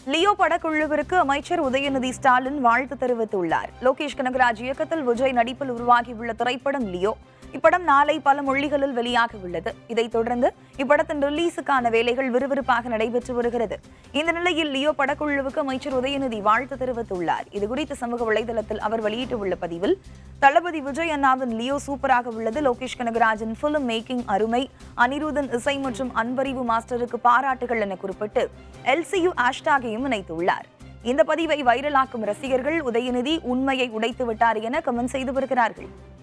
Leo படக்குழுவிற்கு அமைச்சர் உதயநிதி ஸ்டாலின் வாழ்த்து தெரிவித்துள்ளார் லோகேஷ் கனகராஜ் இயக்கத்தில் விஜய் நடிப்பில் உருவாகியுள்ள திரைப்படம் லியோ இப்படம் நாளை பல மொழிகளில் வெளியாக உள்ளது இதைத் தொடர்ந்து இப்படத்தின் ரிலீஸுக்கான வேலைகள் விறுவிறுப்பாக நடைபெற்று வருகிறது இந்த நிலையில் லியோ படக்குழுவுக்கு அமைச்சர் உதயநிதி வாழ்த்து தெரிவித்துள்ளார் இதுகுறித்து சமூக வலைதளத்தில் அவர் வெளியிட்டுள்ள பதிவில் தளபதி விஜய் அண்ணாவின் லியோ சூப்பராக உள்ளது லோகேஷ் கனகராஜின் பிலிம் மேக்கிங் அருமை அனிருதன் இசை மற்றும் அன்பறிவு மாஸ்டருக்கு பாராட்டுகள் என குறிப்பிட்டு எல்சியு ஹேஷ்டாகையும் இணைத்துள்ளார் இந்த பதிவை வைரலாக்கும் ரசிகர்கள் உதயநிதி உண்மையை உடைத்து விட்டார் என கமெண்ட் செய்து வருகிறார்கள்